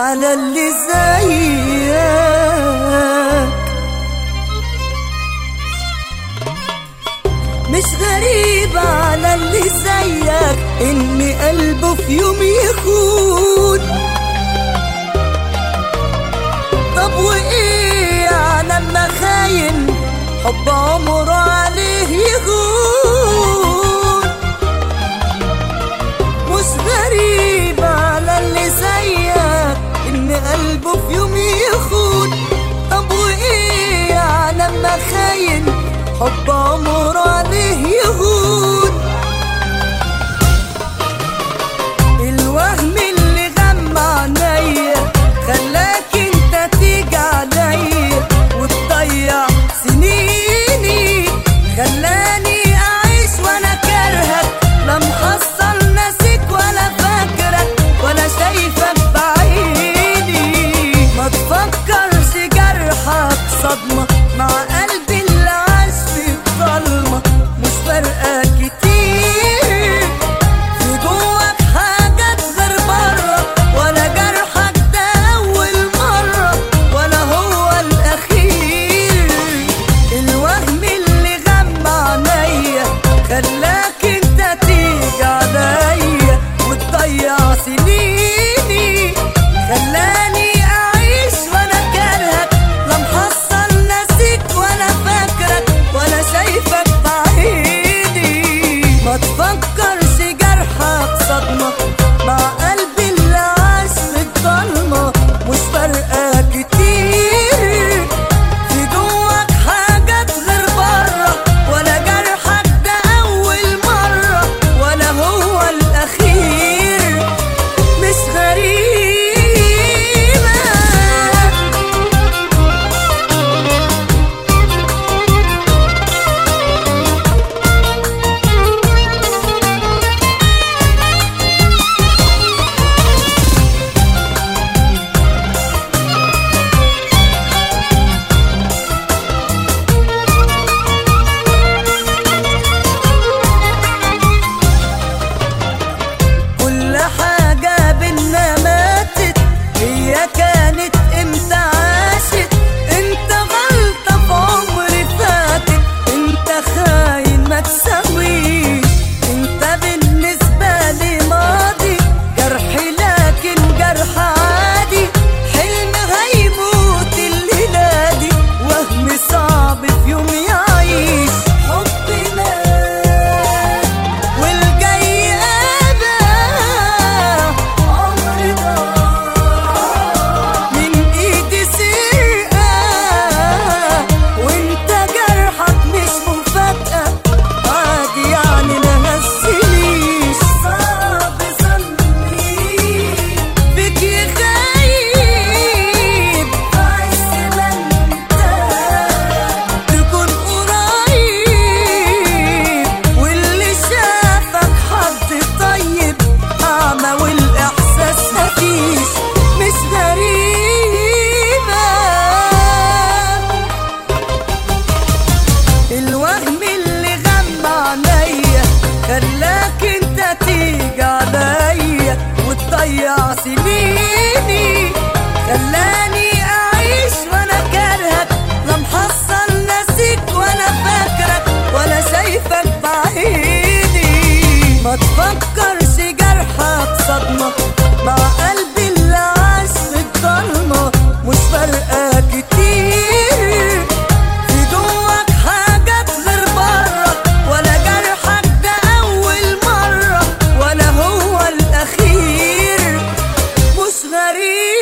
على اللي زيك مش غريب على اللي زيك ان قلبه في يوم يخون طب وايه يعني اما خاين حب عمره عليه يهون مش غريب على اللي زيك ان قلبه في يوم يخون طب وايه يعني اما خاين حب عمره عليه يهون الوهم اللي غمى عينيا خلاك انت تيجي عليا وتضيع سنيني خلاني اعيش وانا كارهك لا محصل ناسك ولا فاكرك ولا شايفك بعيني ما تفكرش جرحك صدمة مع قلبي اللي عاش في الضلمة مش فارقة كتير في جواك حاجات غير بره ولا جرحك ده أول مرة ولا هو الأخير الوهم اللي غمى عينيا خلاك انت تيجي عليا وتضيع سنيني خلاني أعيش وأنا كارهك لا محصل ناسك ولا فاكرك ولا شايفك بعيني ما تفكرش جرحك صدمة مع قلبي اللي عاش في الضلمة مش فارقة كتير في جواك حاجات غير بره ولا جرحك ده أول مرة ولا هو الأخير مش غريبة كل حاجة بينا ماتت هي كانت امتى عاشت انت غلطة في عمري فاتت انت خاين ما تسويش انت بالنسبة لي ماضي جرحي لكن جرح عادي حلم هيموت الليلة دي وهم صعب في يوم يعيش حبنا والجاي أبا عمرنا من إيدي سرقة وأنت جرحك مش مفاجأة عادي يعني ما هزليش صعب ظني بك يخيب عايز ما انت تكون قريب واللي شافك حد طيب أعمى والإحساس مفيش مش غريبة الوهم اللي غمى عينيا خلاك انت تيجي عليا وتضيع سنيني خلاني اعيش وانا كارهك لا محصل ناسك ولا فاكرك ولا شايفك بعيني ما تفكرش جرحك صدمة مع قلبي اللي عاش في الضلمة مش فارقة كتير في جواك حاجات غير بره ولا جرحك ده أول مرة ولا هو الأخير مش غريب